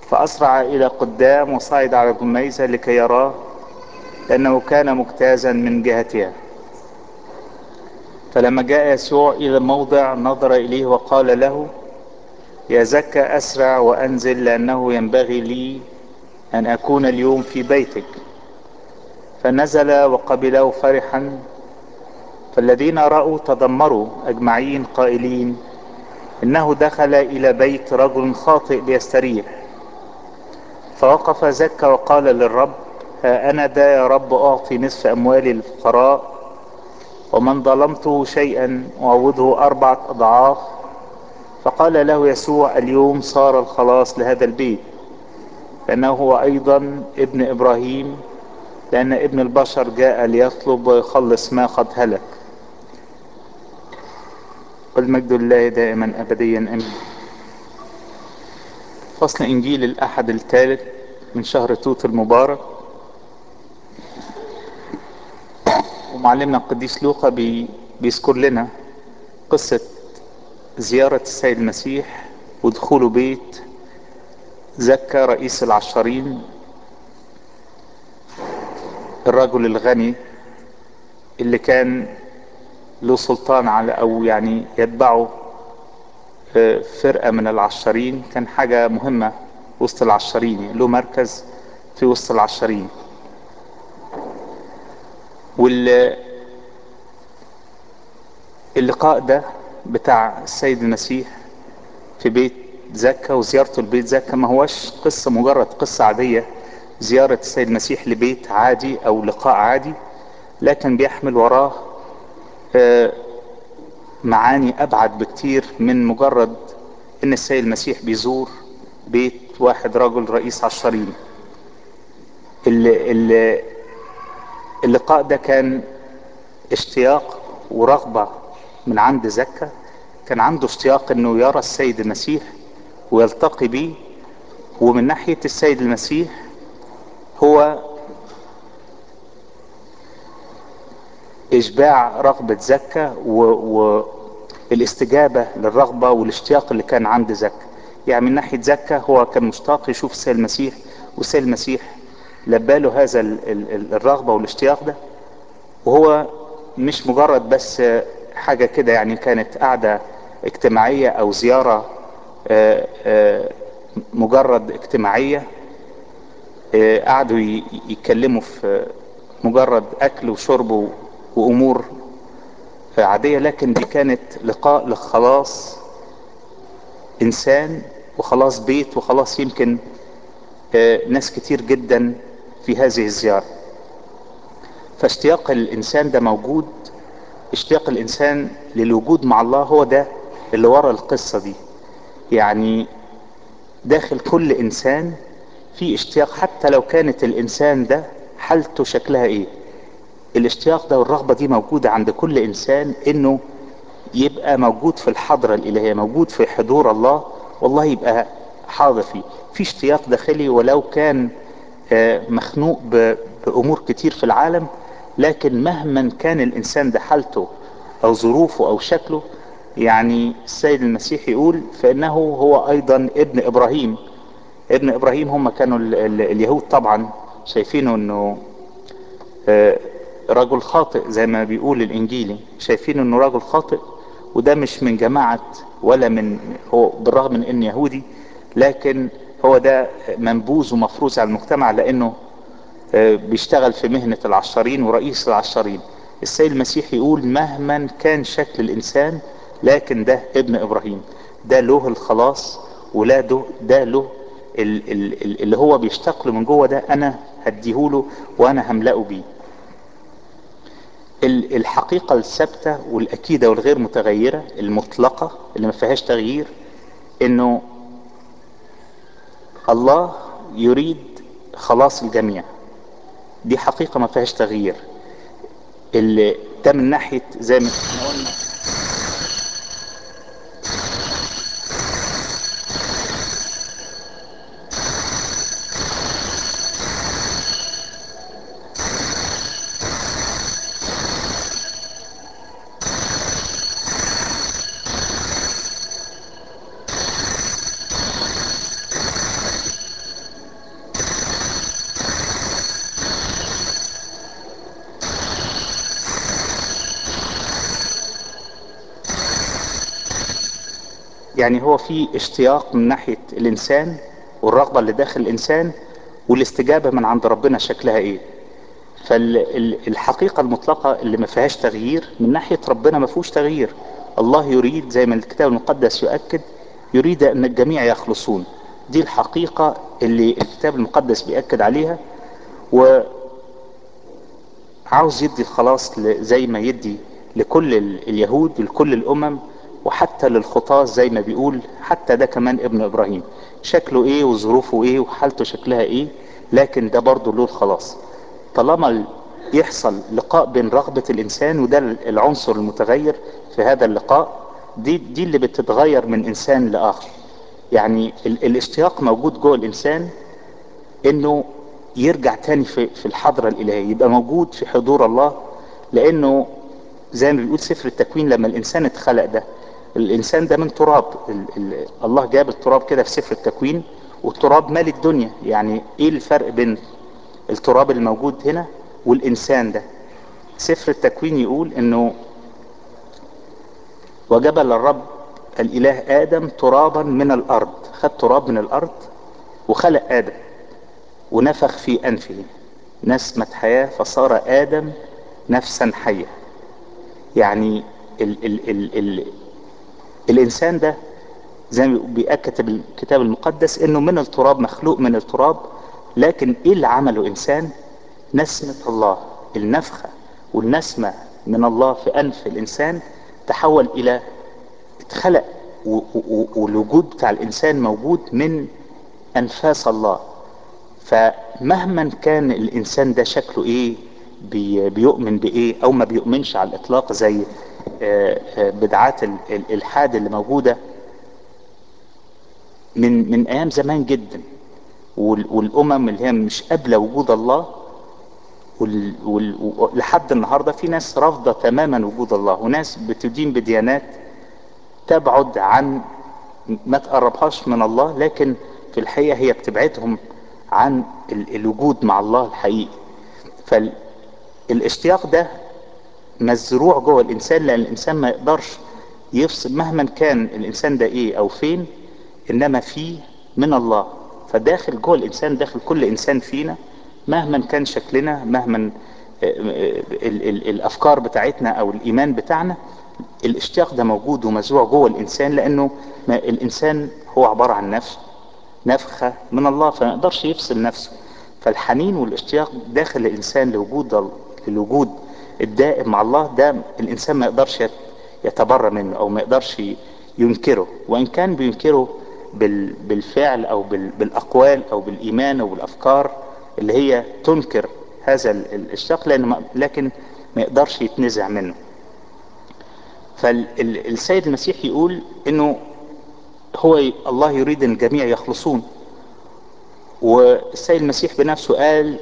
فأسرع إلى قدام وصعد على جميزة لكي يراه لأنه كان مجتازا من جهتها فلما جاء يسوع إلى الموضع نظر إليه وقال له يا زكى أسرع وأنزل لأنه ينبغي لي أن أكون اليوم في بيتك فنزل وقبله فرحا فالذين رأوا تذمروا أجمعين قائلين إنه دخل إلى بيت رجل خاطئ ليستريح فوقف زكى وقال للرب ها أنا دا يا رب أعطي نصف أموالي للفقراء ومن ظلمته شيئا أعوضه أربعة أضعاف فقال له يسوع اليوم صار الخلاص لهذا البيت لأنه هو أيضا ابن إبراهيم لأن ابن البشر جاء ليطلب ويخلص ما قد هلك والمجد لله دائما أبديا أمين فصل إنجيل الأحد الثالث من شهر توت المبارك ومعلمنا القديس لوقا بي بيذكر لنا قصة زيارة السيد المسيح ودخوله بيت زكى رئيس العشارين الرجل الغني اللي كان له سلطان على او يعني يتبعه فرقة من العشارين كان حاجة مهمة وسط العشارين له مركز في وسط العشارين وال اللقاء ده بتاع السيد المسيح في بيت زكا وزيارته لبيت زكا ما هوش قصة مجرد قصة عادية زيارة السيد المسيح لبيت عادي او لقاء عادي لكن بيحمل وراه معاني ابعد بكتير من مجرد ان السيد المسيح بيزور بيت واحد رجل رئيس عشرين اللي اللقاء ده كان اشتياق ورغبة من عند زكا كان عنده اشتياق انه يرى السيد المسيح ويلتقي بيه ومن ناحية السيد المسيح هو اشباع رغبة زكا والاستجابة للرغبة والاشتياق اللي كان عند زكا يعني من ناحية زكا هو كان مشتاق يشوف السيد المسيح والسيد المسيح لباله هذا الرغبة والاشتياق ده وهو مش مجرد بس حاجة كده يعني كانت قاعدة اجتماعية او زيارة مجرد اجتماعية قعدوا يتكلموا في مجرد اكل وشرب وامور عادية لكن دي كانت لقاء لخلاص انسان وخلاص بيت وخلاص يمكن ناس كتير جدا في هذه الزيارة فاشتياق الانسان ده موجود اشتياق الانسان للوجود مع الله هو ده اللي ورا القصة دي يعني داخل كل انسان في اشتياق حتى لو كانت الانسان ده حالته شكلها ايه الاشتياق ده والرغبة دي موجودة عند كل انسان انه يبقى موجود في الحضرة الالهية موجود في حضور الله والله يبقى حاضر فيه في اشتياق داخلي ولو كان مخنوق بامور كتير في العالم لكن مهما كان الانسان ده حالته او ظروفه او شكله يعني السيد المسيح يقول فانه هو ايضا ابن ابراهيم ابن ابراهيم هم كانوا ال ال اليهود طبعا شايفينه انه رجل خاطئ زي ما بيقول الانجيلي شايفين انه رجل خاطئ وده مش من جماعة ولا من هو بالرغم من انه يهودي لكن هو ده منبوذ ومفروض على المجتمع لانه بيشتغل في مهنة العشارين ورئيس العشارين السيد المسيح يقول مهما كان شكل الانسان لكن ده ابن ابراهيم ده له الخلاص ولا ده, ده له اللي هو بيشتاق له من جوه ده انا هديهوله وانا هملأه بيه الحقيقة الثابتة والاكيدة والغير متغيرة المطلقة اللي ما فيهاش تغيير انه الله يريد خلاص الجميع دي حقيقة ما فيهاش تغيير اللي ده من ناحية زي ما احنا قلنا يعني هو في اشتياق من ناحية الانسان والرغبة اللي داخل الانسان والاستجابة من عند ربنا شكلها ايه فالحقيقة المطلقة اللي ما فيهاش تغيير من ناحية ربنا ما فيهوش تغيير الله يريد زي ما الكتاب المقدس يؤكد يريد ان الجميع يخلصون دي الحقيقة اللي الكتاب المقدس بيأكد عليها وعاوز يدي الخلاص زي ما يدي لكل اليهود ولكل الامم وحتى للخطاة زي ما بيقول حتى ده كمان ابن ابراهيم شكله ايه وظروفه ايه وحالته شكلها ايه لكن ده برضه له الخلاص طالما يحصل لقاء بين رغبة الانسان وده العنصر المتغير في هذا اللقاء دي دي اللي بتتغير من انسان لاخر يعني ال الاشتياق موجود جوه الانسان انه يرجع تاني في, في الحضرة الالهية يبقى موجود في حضور الله لانه زي ما بيقول سفر التكوين لما الانسان اتخلق ده الانسان ده من تراب ال ال الله جاب التراب كده في سفر التكوين والتراب مال الدنيا يعني ايه الفرق بين التراب الموجود هنا والانسان ده سفر التكوين يقول انه وجبل الرب الاله ادم ترابا من الارض خد تراب من الارض وخلق ادم ونفخ في انفه نسمة حياة فصار ادم نفسا حية يعني ال ال ال ال الانسان ده زي ما بيأكد الكتاب المقدس انه من التراب مخلوق من التراب لكن ايه اللي عمله انسان نسمة الله النفخة والنسمة من الله في انف الانسان تحول الى اتخلق والوجود بتاع الانسان موجود من انفاس الله فمهما كان الانسان ده شكله ايه بي بيؤمن بايه او ما بيؤمنش على الاطلاق زي بدعات الالحاد اللي موجودة من من ايام زمان جدا والامم اللي هي مش قابلة وجود الله ولحد النهاردة في ناس رافضة تماما وجود الله وناس بتدين بديانات تبعد عن ما تقربهاش من الله لكن في الحقيقة هي بتبعدهم عن الوجود مع الله الحقيقي فالاشتياق ده مزروع جوه الانسان لان الانسان ما يقدرش يفصل مهما كان الانسان ده ايه او فين انما فيه من الله فداخل جوه الانسان داخل كل انسان فينا مهما كان شكلنا مهما ال ال الافكار بتاعتنا او الايمان بتاعنا الاشتياق ده موجود ومزروع جوه الانسان لانه الانسان هو عبارة عن نفس نفخة من الله فما يقدرش يفصل نفسه فالحنين والاشتياق داخل الانسان لوجود الوجود الدائم مع الله ده الانسان ما يقدرش يتبرى منه او ما يقدرش ينكره وان كان بينكره بالفعل او بالاقوال او بالايمان او بالافكار اللي هي تنكر هذا الاشتياق لأن لكن ما يقدرش يتنزع منه فالسيد المسيح يقول انه هو الله يريد ان الجميع يخلصون والسيد المسيح بنفسه قال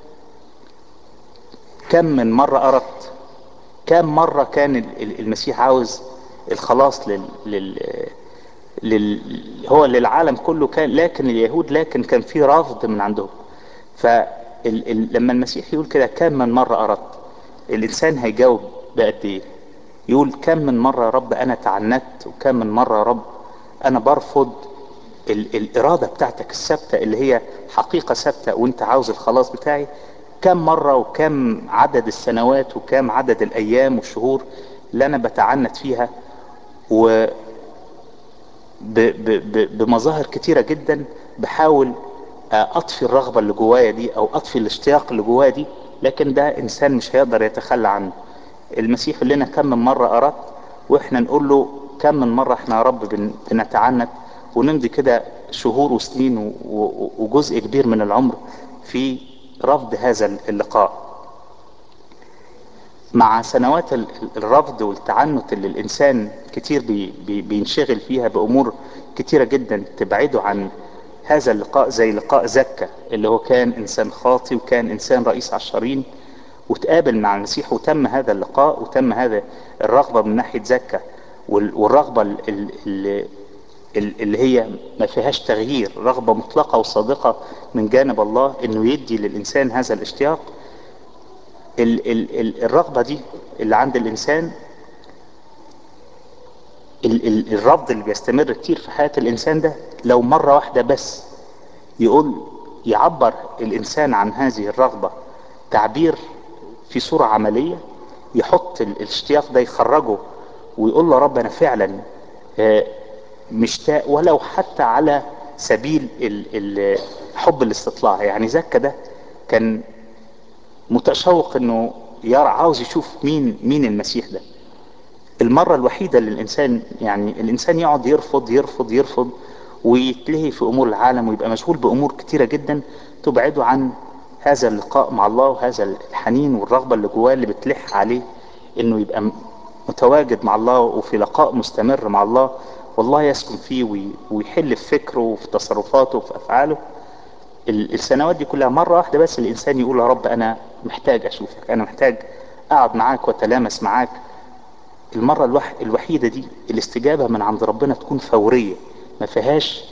كم من مرة أردت كم مرة كان المسيح عاوز الخلاص لل, لل... لل... هو للعالم كله كان لكن اليهود لكن كان في رفض من عندهم فلما المسيح يقول كده كم من مرة أردت الإنسان هيجاوب بقد إيه يقول كم من مرة يا رب أنا تعنت وكم من مرة يا رب أنا برفض ال... الإرادة بتاعتك الثابتة اللي هي حقيقة ثابتة وأنت عاوز الخلاص بتاعي كم مرة وكم عدد السنوات وكم عدد الأيام والشهور اللي أنا بتعنت فيها و ب... ب... ب... بمظاهر كتيرة جدا بحاول أطفي الرغبة اللي جوايا دي أو أطفي الاشتياق اللي جوايا دي لكن ده إنسان مش هيقدر يتخلى عنه المسيح يقول لنا كم من مرة أردت وإحنا نقول له كم من مرة إحنا يا رب بن... بنتعنت ونمضي كده شهور وسنين و... و... وجزء كبير من العمر في رفض هذا اللقاء مع سنوات الرفض والتعنت اللي الانسان كتير بي بي بينشغل فيها بامور كتيرة جدا تبعده عن هذا اللقاء زي لقاء زكا اللي هو كان انسان خاطي وكان انسان رئيس عشرين وتقابل مع المسيح وتم هذا اللقاء وتم هذا الرغبة من ناحية زكا والرغبة اللي, اللي هي ما فيهاش تغيير رغبة مطلقة وصادقة من جانب الله انه يدي للانسان هذا الاشتياق ال ال ال الرغبة دي اللي عند الانسان ال ال الرفض اللي بيستمر كتير في حياة الانسان ده لو مرة واحدة بس يقول يعبر الانسان عن هذه الرغبة تعبير في صورة عملية يحط الاشتياق ده يخرجه ويقول له رب انا فعلا مشتاق ولو حتى على سبيل حب الاستطلاع يعني زكا ده كان متشوق انه يرى عاوز يشوف مين مين المسيح ده المرة الوحيدة اللي الانسان يعني الانسان يقعد يرفض يرفض يرفض ويتلهي في امور العالم ويبقى مشغول بامور كتيرة جدا تبعده عن هذا اللقاء مع الله وهذا الحنين والرغبة اللي جواه اللي بتلح عليه انه يبقى متواجد مع الله وفي لقاء مستمر مع الله والله يسكن فيه ويحل في فكره وفي تصرفاته وفي افعاله السنوات دي كلها مرة واحدة بس الانسان يقول يا رب انا محتاج اشوفك انا محتاج اقعد معاك واتلامس معاك المرة الوح... الوحيدة دي الاستجابة من عند ربنا تكون فورية ما فيهاش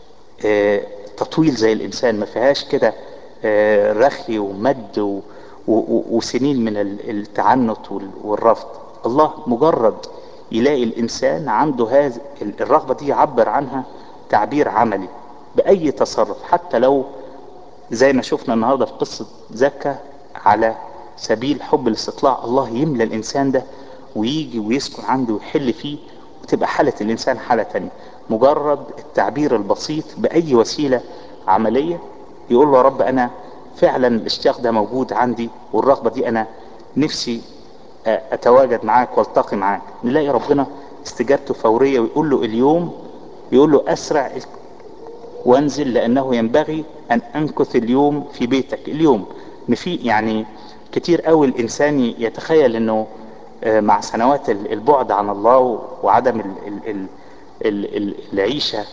اه تطويل زي الانسان ما فيهاش كده اه رخي ومد و... و... وسنين من التعنت والرفض الله مجرد يلاقي الانسان عنده هذا الرغبة دي يعبر عنها تعبير عملي باي تصرف حتى لو زي ما شفنا النهاردة في قصة زكا على سبيل حب الاستطلاع الله يملى الانسان ده ويجي ويسكن عنده ويحل فيه وتبقى حالة الانسان حالة تانية مجرد التعبير البسيط باي وسيلة عملية يقول له يا رب انا فعلا الاشتياق ده موجود عندي والرغبة دي انا نفسي اتواجد معاك والتقي معاك نلاقي ربنا استجابته فورية ويقول له اليوم يقول له اسرع وانزل لانه ينبغي ان انكث اليوم في بيتك اليوم في يعني كتير قوي الانسان يتخيل انه مع سنوات البعد عن الله وعدم ال ال ال ال العيشة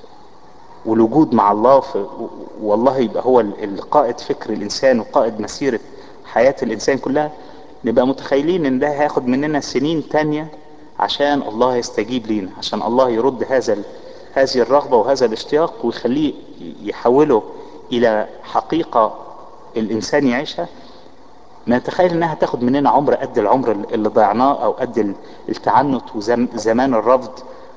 والوجود مع الله في والله يبقى هو القائد فكر الانسان وقائد مسيرة حياة الانسان كلها نبقى متخيلين ان ده هياخد مننا سنين تانية عشان الله يستجيب لينا عشان الله يرد هذا هذه الرغبة وهذا الاشتياق ويخليه يحوله الى حقيقة الانسان يعيشها نتخيل انها تاخد مننا عمر قد العمر اللي ضيعناه او قد التعنت وزمان الرفض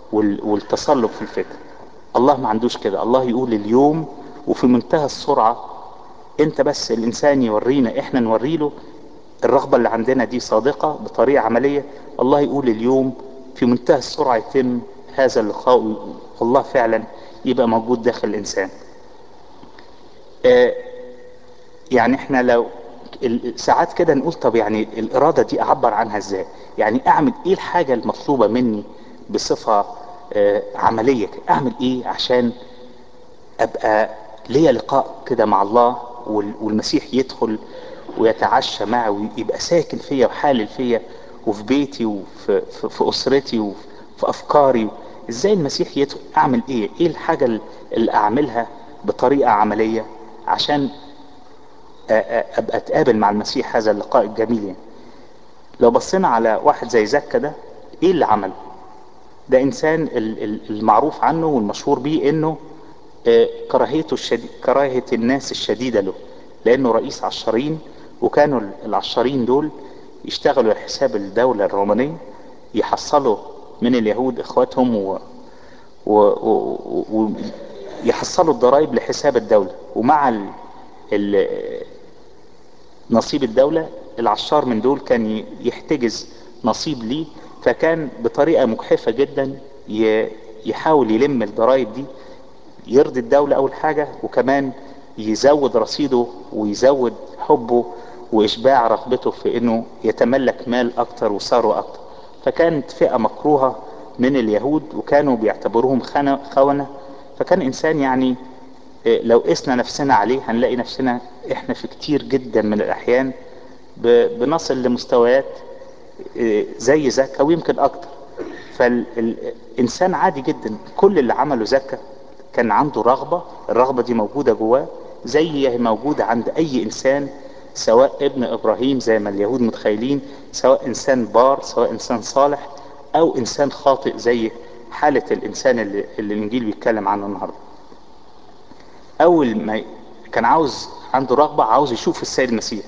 والتصلب في الفكر الله ما عندوش كده الله يقول اليوم وفي منتهى السرعة انت بس الانسان يورينا احنا نوري له الرغبة اللي عندنا دي صادقة بطريقة عملية الله يقول اليوم في منتهى السرعة يتم هذا اللقاء والله فعلا يبقى موجود داخل الانسان اه يعني احنا لو ساعات كده نقول طب يعني الارادة دي اعبر عنها ازاي يعني اعمل ايه الحاجة المطلوبة مني بصفة اه عملية اعمل ايه عشان ابقى ليا لقاء كده مع الله والمسيح يدخل ويتعشى معي ويبقى ساكن فيا وحالل فيا وفي بيتي وفي في, في اسرتي وفي افكاري ازاي المسيح يدخل اعمل ايه ايه الحاجة اللي اعملها بطريقة عملية عشان ابقى اتقابل مع المسيح هذا اللقاء الجميل يعني. لو بصينا على واحد زي زكا ده ايه اللي عمله ده انسان المعروف عنه والمشهور بيه انه كراهيته الشديد كراهية الناس الشديدة له لانه رئيس عشارين وكانوا العشارين دول يشتغلوا حساب الدولة الرومانية يحصلوا من اليهود اخواتهم و, و... و... و... يحصلوا الضرائب لحساب الدولة ومع ال... ال... نصيب الدولة العشار من دول كان يحتجز نصيب ليه فكان بطريقة مجحفة جدا يحاول يلم الضرائب دي يرضي الدولة اول حاجة وكمان يزود رصيده ويزود حبه واشباع رغبته في انه يتملك مال اكتر وثروة اكتر فكانت فئة مكروهة من اليهود وكانوا بيعتبروهم خونة فكان انسان يعني لو قسنا نفسنا عليه هنلاقي نفسنا احنا في كتير جدا من الاحيان بنصل لمستويات زي زكا ويمكن اكتر فالانسان عادي جدا كل اللي عمله زكا كان عنده رغبة الرغبة دي موجودة جواه زي هي موجودة عند اي انسان سواء ابن ابراهيم زي ما اليهود متخيلين سواء انسان بار سواء انسان صالح او انسان خاطئ زي حالة الانسان اللي, اللي الانجيل بيتكلم عنه النهاردة اول ما كان عاوز عنده رغبة عاوز يشوف السيد المسيح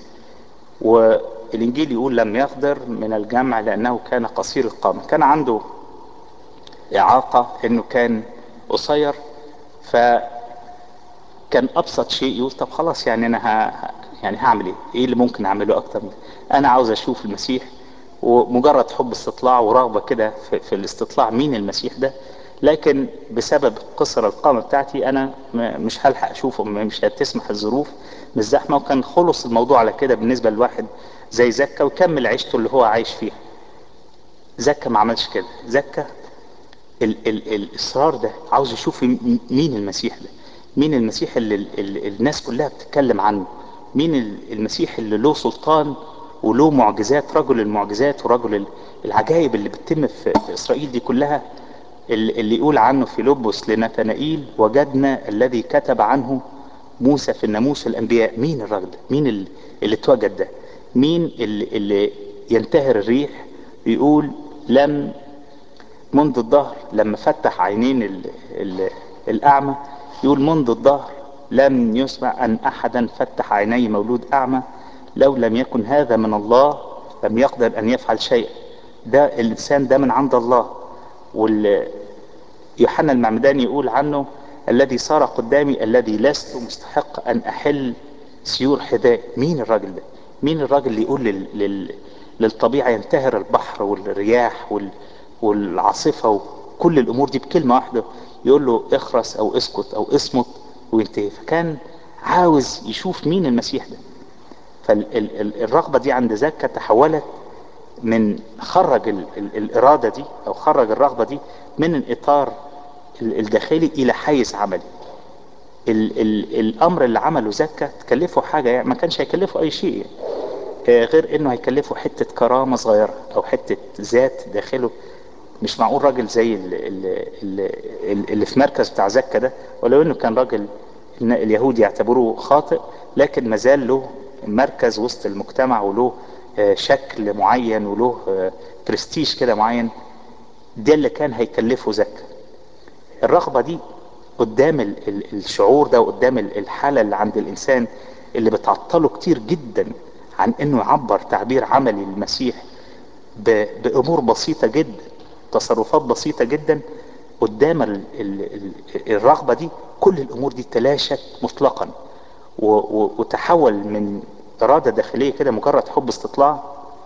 والانجيل يقول لم يقدر من الجمع لانه كان قصير القامة كان عنده اعاقة انه كان قصير فكان ابسط شيء يقول طب خلاص يعني انا ه... يعني هعمل ايه ايه اللي ممكن اعمله اكتر من ده؟ انا عاوز اشوف المسيح ومجرد حب استطلاع ورغبة كده في, في الاستطلاع مين المسيح ده لكن بسبب قصر القامة بتاعتي انا م- مش هلحق اشوفه م- مش هتسمح الظروف مش زحمة وكان خلص الموضوع على كده بالنسبة لواحد زي زكا وكمل عيشته اللي هو عايش فيها زكا ما عملش كده زكا ال ال الاصرار ده عاوز يشوف م- مين المسيح ده مين المسيح اللي ال ال الناس كلها بتتكلم عنه مين ال- المسيح اللي له سلطان وله معجزات رجل المعجزات ورجل ال- العجائب اللي بتتم في, في اسرائيل دي كلها ال- اللي يقول عنه في لبس لنتنائيل وجدنا الذي كتب عنه موسى في الناموس الانبياء مين الراجل ده مين ال- اللي اتوجد ده مين اللي, اللي ينتهر الريح يقول لم منذ الظهر لما فتح عينين ال ال الأعمى يقول منذ الظهر لم يسمع أن أحدا فتح عيني مولود أعمى لو لم يكن هذا من الله لم يقدر أن يفعل شيئا ده الإنسان ده من عند الله ويوحنا المعمداني يقول عنه الذي صار قدامي الذي لست مستحق أن أحل سيور حذاء مين الراجل ده مين الراجل اللي يقول لل... لل... للطبيعة ينتهر البحر والرياح وال... والعاصفة وكل الأمور دي بكلمة واحدة يقول له اخرس أو اسكت أو اصمت وينتهي فكان عاوز يشوف مين المسيح ده فالرغبة دي عند زكا تحولت من خرج ال... ال... الإرادة دي أو خرج الرغبة دي من الإطار ال- الداخلي إلى حيز عملي ال ال الامر اللي عمله زكا تكلفه حاجة يعني ما كانش هيكلفه اي شيء يعني. آه، غير انه هيكلفه حتة كرامة صغيرة او حتة ذات داخله مش معقول راجل زي اللي, اللي, اللي في مركز بتاع زكا ده ولو انه كان راجل إن اليهود يعتبروه خاطئ لكن مازال له مركز وسط المجتمع وله آه، شكل معين وله آه، برستيج كده معين ده اللي كان هيكلفه زكا الرغبة دي قدام ال ال الشعور ده وقدام ال- الحالة اللي عند الإنسان اللي بتعطله كتير جدا عن إنه يعبر تعبير عملي للمسيح ب- بأمور بسيطة جدا تصرفات بسيطة جدا قدام ال ال ال الرغبة دي كل الأمور دي تلاشت مطلقا و- و- وتحول من إرادة داخلية كده مجرد حب استطلاع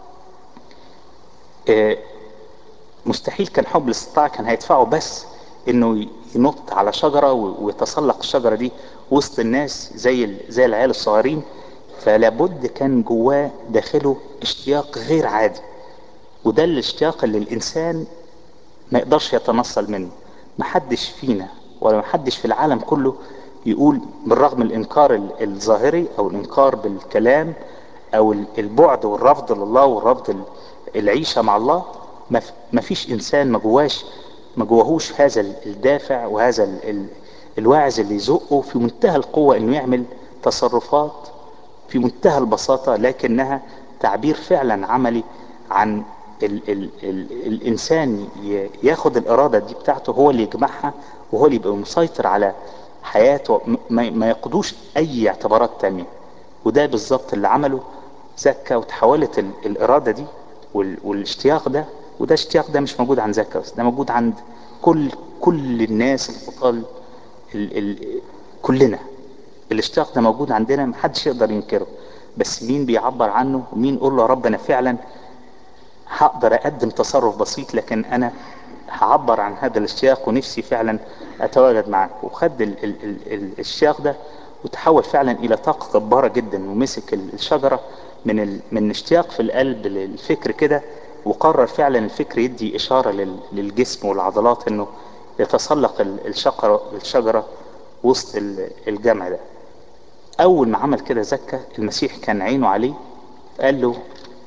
آه، مستحيل كان حب الاستطاعة كان هيدفعه بس انه ينط على شجرة و- ويتسلق الشجرة دي وسط الناس زي ال- زي العيال الصغيرين فلابد كان جواه داخله اشتياق غير عادي وده الاشتياق اللي الانسان ما يقدرش يتنصل منه محدش فينا ولا محدش في العالم كله يقول بالرغم من الانكار ال- الظاهري او الانكار بالكلام او ال- البعد والرفض لله والرفض ال- العيشة مع الله ما ف- ما فيش انسان ما جواش ما جواهوش هذا ال- الدافع وهذا ال- ال- الواعز اللي يزقه في منتهى القوة انه يعمل تصرفات في منتهى البساطة لكنها تعبير فعلا عملي عن ال ال ال الإنسان ي- ياخد الإرادة دي بتاعته هو اللي يجمعها وهو اللي يبقى مسيطر على حياته م- ما, ما يقضوش أي اعتبارات تانية وده بالظبط اللي عمله زكا وتحولت ال الإرادة دي وال والاشتياق ده وده اشتياق ده مش موجود عند زكا بس ده موجود عند كل كل الناس الخطال ال ال كلنا الاشتياق ده موجود عندنا محدش يقدر ينكره بس مين بيعبر عنه ومين يقول له يا رب انا فعلا هقدر اقدم تصرف بسيط لكن انا هعبر عن هذا الاشتياق ونفسي فعلا اتواجد معك وخد ال ال ال ال الاشتياق ده وتحول فعلا الى طاقة جبارة جدا ومسك ال- الشجرة من ال من اشتياق في القلب للفكر كده وقرر فعلا الفكر يدي اشارة لل للجسم والعضلات انه يتسلق ال- الشجرة الشجرة وسط ال- الجمع ده اول ما عمل كده زكا المسيح كان عينه عليه قال له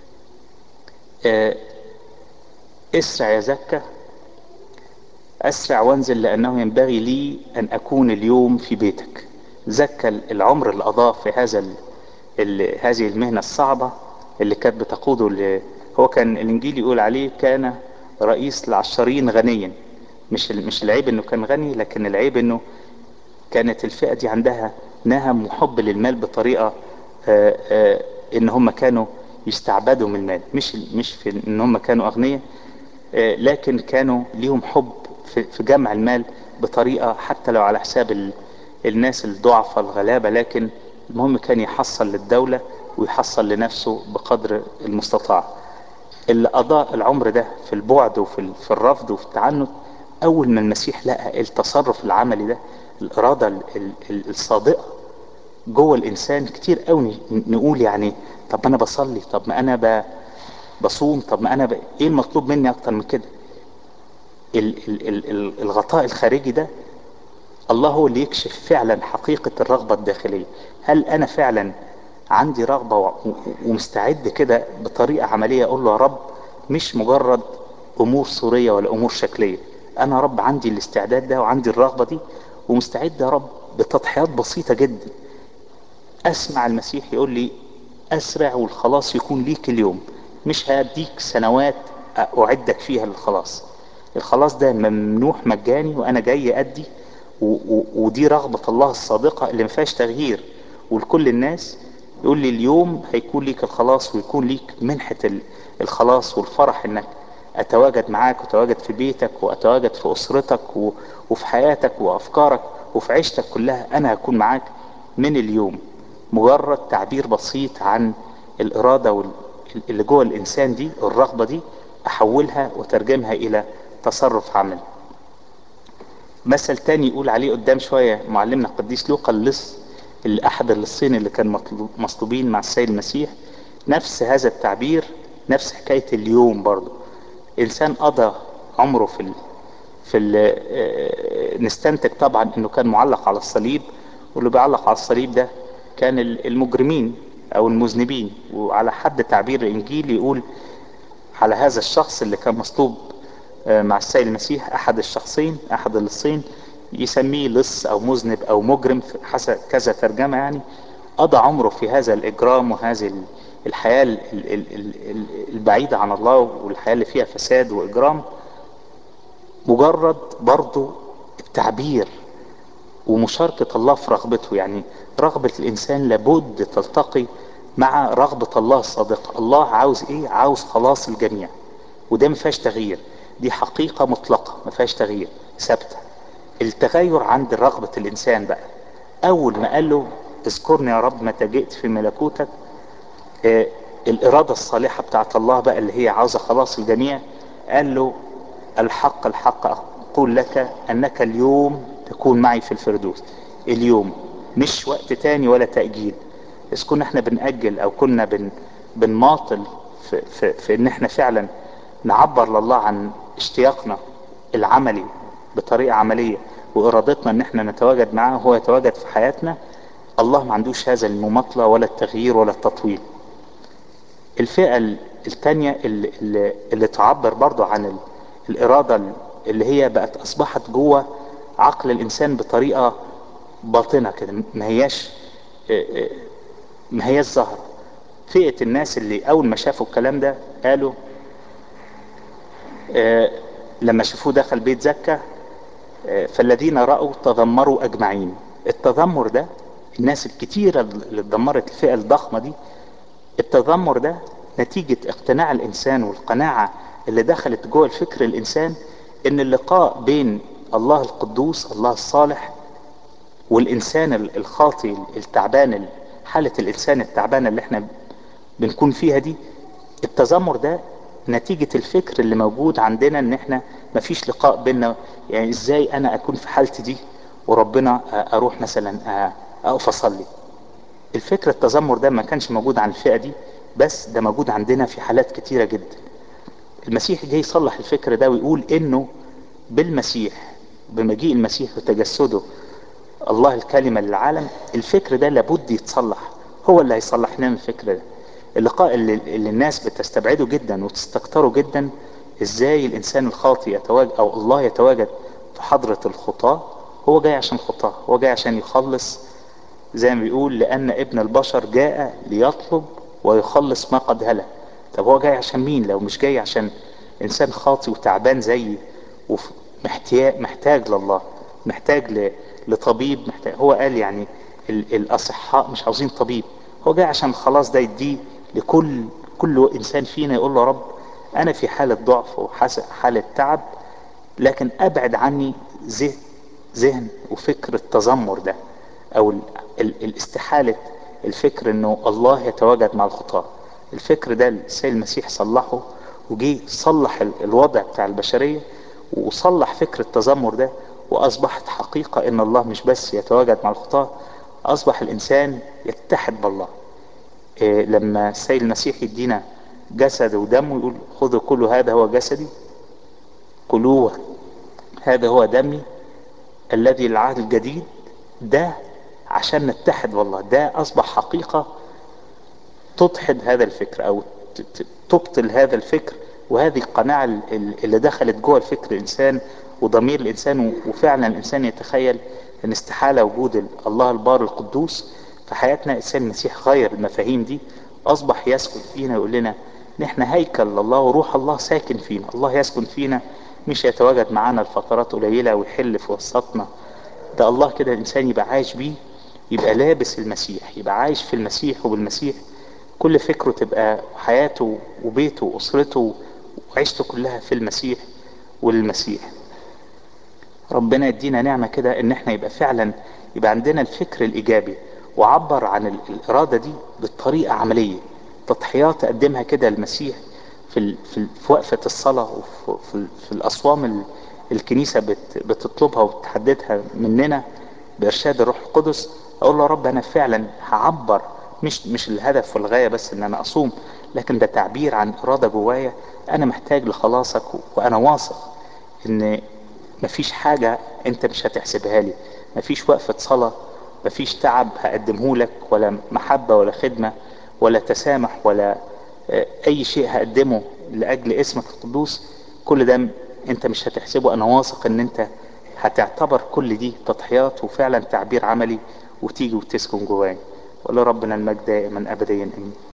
آه، اسرع يا زكا اسرع وانزل لانه ينبغي لي ان اكون اليوم في بيتك زكا العمر اللي قضاه في هذا ال... ال... هذه المهنة الصعبة اللي كانت بتقوده ل... هو كان الانجيل يقول عليه كان رئيس العشرين غنيا مش ال... مش العيب انه كان غني لكن العيب انه كانت الفئة دي عندها نهم وحب للمال بطريقة آه، آه، ان هم كانوا يستعبدوا من المال مش مش في ان هم كانوا اغنياء آه، لكن كانوا ليهم حب في, في جمع المال بطريقة حتى لو على حساب ال... الناس الضعفاء الغلابة لكن المهم كان يحصل للدولة ويحصل لنفسه بقدر المستطاع اللي أضاء العمر ده في البعد وفي ال- في الرفض وفي التعنت أول ما المسيح لقى التصرف العملي ده الإرادة ال- ال- ال- الصادقة جوه الإنسان كتير قوي نقول يعني طب ما أنا بصلي طب ما أنا ب... بصوم طب ما أنا ب... إيه المطلوب مني أكتر من كده ال- ال- ال- ال- الغطاء الخارجي ده الله هو اللي يكشف فعلا حقيقة الرغبة الداخلية هل أنا فعلا عندي رغبة و- و- ومستعد كده بطريقة عملية أقول له يا رب مش مجرد أمور صورية ولا أمور شكلية أنا يا رب عندي الاستعداد ده وعندي الرغبة دي ومستعد يا رب بتضحيات بسيطة جدا أسمع المسيح يقول لي أسرع والخلاص يكون ليك اليوم مش هديك سنوات أعدك فيها للخلاص الخلاص ده ممنوح مجاني وأنا جاي أدي و- و- ودي رغبة الله الصادقة اللي ما فيهاش تغيير ولكل الناس يقول لي اليوم هيكون ليك الخلاص ويكون ليك منحة ال- الخلاص والفرح انك اتواجد معاك واتواجد في بيتك واتواجد في اسرتك و- وفي حياتك وافكارك وفي عيشتك كلها انا هكون معاك من اليوم مجرد تعبير بسيط عن الارادة وال- اللي جوه الانسان دي الرغبة دي احولها وترجمها الى تصرف عملي مثل تاني يقول عليه قدام شوية معلمنا القديس لوقا اللص اللي أحد اللصين اللي كان مطلوب- مصلوبين مع السيد المسيح نفس هذا التعبير نفس حكاية اليوم برضه إنسان قضى عمره في ال... في ال... آه، نستنتج طبعا إنه كان معلق على الصليب واللي بيعلق على الصليب ده كان ال- المجرمين أو المذنبين وعلى حد تعبير الإنجيل يقول على هذا الشخص اللي كان مصلوب آه، مع السيد المسيح احد الشخصين احد اللصين يسميه لص او مذنب او مجرم في حسب كذا ترجمة يعني قضى عمره في هذا الاجرام وهذه ال- الحياة ال- ال- ال- ال- البعيدة عن الله والحياة اللي فيها فساد واجرام مجرد برضو التعبير ومشاركة الله في رغبته يعني رغبة الإنسان لابد تلتقي مع رغبة الله الصادقة الله عاوز إيه عاوز خلاص الجميع وده ما فيهاش تغيير دي حقيقة مطلقة ما فيهاش تغيير ثابتة التغير عند رغبة الإنسان بقى أول ما قال له اذكرني يا رب متى جئت في ملكوتك آه، الإرادة الصالحة بتاعت الله بقى اللي هي عاوزة خلاص الجميع قال له الحق الحق أقول لك أنك اليوم تكون معي في الفردوس اليوم مش وقت تاني ولا تأجيل إذا كنا احنا بنأجل أو كنا بن بنماطل في, في, في إن احنا فعلا نعبر لله عن اشتياقنا العملي بطريقة عملية وإرادتنا إن احنا نتواجد معاه وهو يتواجد في حياتنا الله ما عندوش هذا المماطلة ولا التغيير ولا التطويل الفئة ال- التانية اللي, اللي, اللي تعبر برضو عن ال- الإرادة اللي هي بقت أصبحت جوه عقل الإنسان بطريقة باطنة كده ما هياش اه، اه، ما هياش ظاهرة فئة الناس اللي أول ما شافوا الكلام ده قالوا اه، لما شافوه دخل بيت زكا اه، فالذين رأوا تذمروا أجمعين التذمر ده الناس الكتيرة اللي اتذمرت الفئة الضخمة دي التذمر ده نتيجة اقتناع الإنسان والقناعة اللي دخلت جوه الفكر الإنسان إن اللقاء بين الله القدوس الله الصالح والإنسان ال- الخاطي التعبان ال- حالة الإنسان التعبانة اللي احنا بنكون فيها دي التذمر ده نتيجة الفكر اللي موجود عندنا ان احنا مفيش لقاء بينا يعني ازاي انا اكون في حالتي دي وربنا أ- اروح مثلا أ- اقف اصلي الفكرة التذمر ده ما كانش موجود عن الفئة دي بس ده موجود عندنا في حالات كتيرة جدا المسيح جاي يصلح الفكر ده ويقول انه بالمسيح بمجيء المسيح وتجسده الله الكلمة للعالم الفكر ده لابد يتصلح هو اللي هيصلح لنا الفكر ده اللقاء اللي, اللي الناس بتستبعده جدا وتستكتره جدا ازاي الانسان الخاطي يتواجد او الله يتواجد في حضرة الخطاة هو جاي عشان خطاة هو جاي عشان يخلص زي ما بيقول لأن ابن البشر جاء ليطلب ويخلص ما قد هلك طب هو جاي عشان مين لو مش جاي عشان إنسان خاطي وتعبان زيي ومحتاج محتاج لله محتاج ل- لطبيب محتاج هو قال يعني ال- الأصحاء مش عاوزين طبيب هو جاي عشان خلاص ده يديه لكل كل إنسان فينا يقول له يا رب أنا في حالة ضعف وحالة تعب لكن ابعد عني ذهن ذهن وفكر التذمر ده او ال ال الاستحالة الفكر انه الله يتواجد مع الخطاة الفكر ده السيد المسيح صلحه وجي صلح ال- الوضع بتاع البشرية وصلح فكر التذمر ده واصبحت حقيقة ان الله مش بس يتواجد مع الخطاة اصبح الانسان يتحد بالله إيه لما السيد المسيح يدينا جسد ودمه يقول خذوا كل هذا هو جسدي كلوه هذا هو دمي الذي العهد الجديد ده عشان نتحد والله ده اصبح حقيقة تدحض هذا الفكر او ت- ت- تبطل هذا الفكر وهذه القناعة ال- ال- اللي دخلت جوه الفكر الانسان وضمير الانسان و- وفعلا الانسان يتخيل ان استحالة وجود ال- الله البار القدوس في حياتنا الانسان المسيح غير المفاهيم دي اصبح يسكن فينا يقول لنا ان احنا هيكل الله وروح الله ساكن فينا الله يسكن فينا مش يتواجد معانا لفترات قليلة ويحل في وسطنا ده الله كده الانسان يبقى عايش بيه يبقى لابس المسيح يبقى عايش في المسيح وبالمسيح كل فكره تبقى حياته وبيته واسرته وعيشته كلها في المسيح وللمسيح ربنا يدينا نعمة كده ان احنا يبقى فعلا يبقى عندنا الفكر الايجابي وعبر عن ال- الارادة دي بطريقة عملية تضحيات تقدمها كده المسيح في ال... في, ال... في وقفة الصلاة وفي في, ال... في الاصوام ال... الكنيسة بت... بتطلبها وتحددها مننا بارشاد الروح القدس اقول له يا رب انا فعلا هعبر مش مش الهدف والغاية بس ان انا اصوم لكن ده تعبير عن ارادة جوايا انا محتاج لخلاصك و... وانا واثق ان مفيش حاجة انت مش هتحسبها لي مفيش وقفة صلاة مفيش تعب هقدمه لك ولا محبة ولا خدمة ولا تسامح ولا آه، اي شيء هقدمه لاجل اسمك القدوس كل ده م- انت مش هتحسبه انا واثق ان انت هتعتبر كل دي تضحيات وفعلا تعبير عملي وتيجي وتسكن جواي ولا ربنا المجد دائما ابديا امين